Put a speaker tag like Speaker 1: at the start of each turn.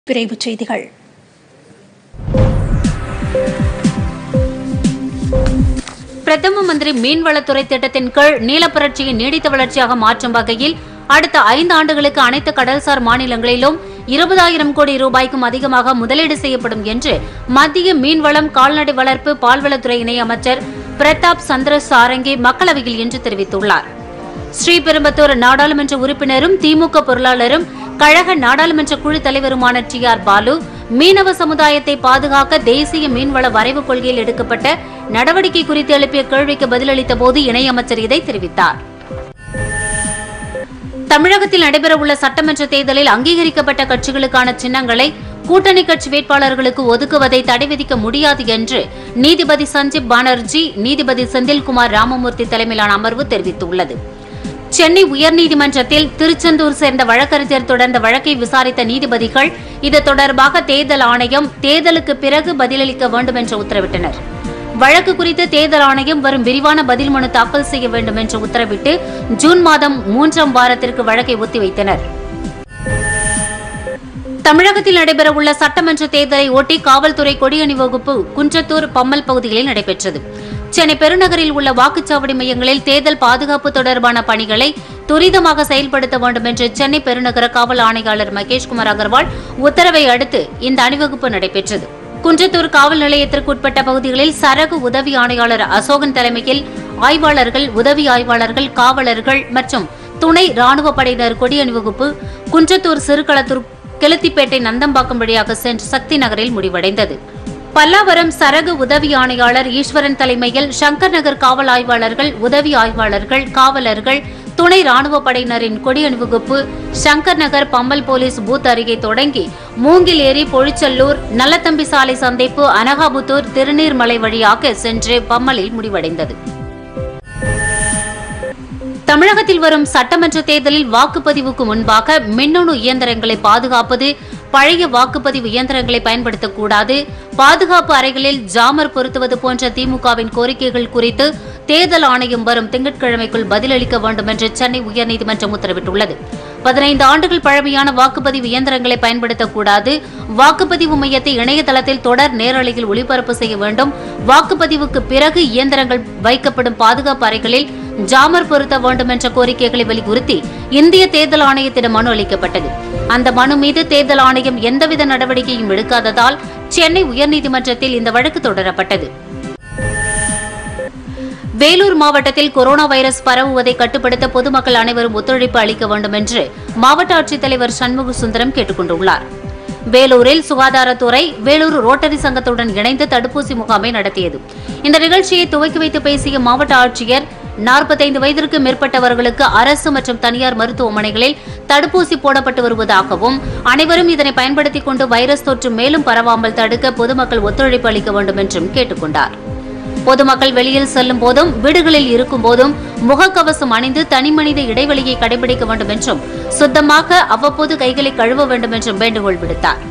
Speaker 1: விரைவுச் செய்திகள்
Speaker 2: பிரதம மந்திரி மீன்வளத்துறை திட்டத்தின் கீழ் நீலப்புரட்சியை நீடித்த வளர்ச்சியாக மாற்றும் வகையில் அடுத்த ஐந்து ஆண்டுகளுக்கு அனைத்து கடல்சார் மாநிலங்களிலும் இருபதாயிரம் கோடி ரூபாய்க்கும் அதிகமாக முதலீடு செய்யப்படும் என்று மத்திய மீன்வளம் கால்நடை வளர்ப்பு பால்வளத்துறை இணையமைச்சர் பிரதாப் சந்திர சாரங்கி மக்களவையில் இன்று தெரிவித்துள்ளார் ஸ்ரீபெரும்பத்தூர் நாடாளுமன்ற உறுப்பினரும் திமுக பொருளாளரும் கழக நாடாளுமன்ற குழு தலைவருமான டி ஆர் பாலு மீனவ சமுதாயத்தை பாதுகாக்க தேசிய மீன்வள வரைவு கொள்கையில் எடுக்கப்பட்ட நடவடிக்கை குறித்து எழுப்பிய கேள்விக்கு பதிலளித்த போது இணையமைச்சர் இதை தெரிவித்தார் தமிழகத்தில் நடைபெறவுள்ள சட்டமன்ற தேர்தலில் அங்கீகரிக்கப்பட்ட கட்சிகளுக்கான சின்னங்களை கூட்டணி கட்சி வேட்பாளர்களுக்கு ஒதுக்குவதை தடை விதிக்க முடியாது என்று நீதிபதி சஞ்சீப் பானர்ஜி நீதிபதி செந்தில்குமார் ராமமூர்த்தி தலைமையிலான அமர்வு தெரிவித்துள்ளது சென்னை உயர்நீதிமன்றத்தில் திருச்செந்தூர் சேர்ந்த வழக்கறிஞர் தொடர்ந்த வழக்கை விசாரித்த நீதிபதிகள் இது தொடர்பாக தேர்தல் ஆணையம் தேர்தலுக்கு பிறகு பதிலளிக்க வேண்டும் என்று உத்தரவிட்டனர் வழக்கு குறித்து தேர்தல் ஆணையம் வரும் விரிவான பதில் மனு தாக்கல் செய்ய வேண்டும் என்று உத்தரவிட்டு ஜூன் மாதம் மூன்றாம் வாரத்திற்கு வழக்கை ஒத்திவைத்தனர் தமிழகத்தில் நடைபெறவுள்ள சட்டமன்ற தேர்தலை ஒட்டி காவல்துறை கொடி அணிவகுப்பு குன்றத்தூர் பம்மல் பகுதிகளில் நடைபெற்றது சென்னை பெருநகரில் உள்ள வாக்குச்சாவடி மையங்களில் தேர்தல் பாதுகாப்பு தொடர்பான பணிகளை துரிதமாக செயல்படுத்த வேண்டும் என்று சென்னை பெருநகர காவல் ஆணையாளர் மகேஷ்குமார் அகர்வால் உத்தரவை அடுத்து இந்த அணிவகுப்பு நடைபெற்றது குன்றத்தூர் காவல் நிலையத்திற்கு உட்பட்ட பகுதிகளில் சரகு உதவி ஆணையாளர் அசோகன் தலைமையில் ஆய்வாளர்கள் உதவி ஆய்வாளர்கள் காவலர்கள் மற்றும் துணை ராணுவ படையினர் கொடி அணிவகுப்பு குன்றத்தூர் சிறுகளத்தூர் கிழத்திப்பேட்டை நந்தம்பாக்கம் வழியாக சென்று சக்தி நகரில் முடிவடைந்தது பல்லாவரம் சரகு உதவி ஆணையாளர் ஈஸ்வரன் தலைமையில் சங்கர் நகர் காவல் ஆய்வாளர்கள் உதவி ஆய்வாளர்கள் காவலர்கள் துணை ராணுவ படையினரின் கொடி அணிவகுப்பு சங்கர் நகர் பம்மல் போலீஸ் பூத் அருகே தொடங்கி மூங்கில் ஏரி பொழிச்சல்லூர் நல்லத்தம்பி சாலை சந்திப்பு அனகாபுத்தூர் திருநீர்மலை வழியாக சென்று பம்மலில் முடிவடைந்தது தமிழகத்தில் வரும் சட்டமன்ற தேர்தலில் வாக்குப்பதிவுக்கு முன்பாக மின்னணு இயந்திரங்களை பாதுகாப்பது பழைய வாக்குப்பதிவு இயந்திரங்களை பயன்படுத்தக்கூடாது பாதுகாப்பு அறைகளில் ஜாமர் பொருத்துவது போன்ற திமுகவின் கோரிக்கைகள் குறித்து தேர்தல் ஆணையம் வரும் திங்கட்கிழமைக்குள் பதிலளிக்க வேண்டும் என்று சென்னை உயர்நீதிமன்றம் உத்தரவிட்டுள்ளது பதினைந்து ஆண்டுகள் பழமையான வாக்குப்பதிவு இயந்திரங்களை பயன்படுத்தக்கூடாது வாக்குப்பதிவு மையத்தை இணையதளத்தில் தொடர் நேரலையில் ஒளிபரப்பு செய்ய வேண்டும் வாக்குப்பதிவுக்கு பிறகு இயந்திரங்கள் வைக்கப்படும் பாதுகாப்பு அறைகளில் ஜாமர் பொருத்த வேண்டும் என்ற கோரிக்கைகளை வலியுறுத்தி இந்திய தேர்தல் ஆணையத்திடம் மனு அளிக்கப்பட்டது அந்த மனு மீது தேர்தல் ஆணையம் எந்தவித நடவடிக்கையும் எடுக்காததால் சென்னை உயர்நீதிமன்றத்தில் இந்த வழக்கு தொடரப்பட்டது வேலூர் மாவட்டத்தில் கொரோனா வைரஸ் பரவுவதை கட்டுப்படுத்த பொதுமக்கள் அனைவரும் ஒத்துழைப்பு அளிக்க வேண்டும் என்று மாவட்ட ஆட்சித்தலைவர் சண்முக சுந்தரம் கேட்டுக் கொண்டுள்ளார் வேலூரில் சுகாதாரத்துறை வேலூர் ரோட்டரி சங்கத்துடன் இணைந்து தடுப்பூசி முகாமை நடத்தியது இந்த நிகழ்ச்சியை துவக்கி வைத்து பேசிய மாவட்ட ஆட்சியர் நாற்பத்தைந்து வயதிற்கு மேற்பட்டவர்களுக்கு அரசு மற்றும் தனியார் மருத்துவமனைகளில் தடுப்பூசி போடப்பட்டு வருவதாகவும் அனைவரும் இதனை பயன்படுத்திக் கொண்டு வைரஸ் தொற்று மேலும் பரவாமல் தடுக்க பொதுமக்கள் ஒத்துழைப்பு அளிக்க வேண்டும் என்றும் கேட்டுக் கொண்டார் பொதுமக்கள் வெளியில் செல்லும் போதும் வீடுகளில் இருக்கும் போதும் முகக்கவசம் அணிந்து தனிமனித இடைவெளியை கடைபிடிக்க வேண்டும் என்றும் சுத்தமாக அவ்வப்போது கைகளை கழுவ வேண்டும் என்றும் வேண்டுகோள் விடுத்தார்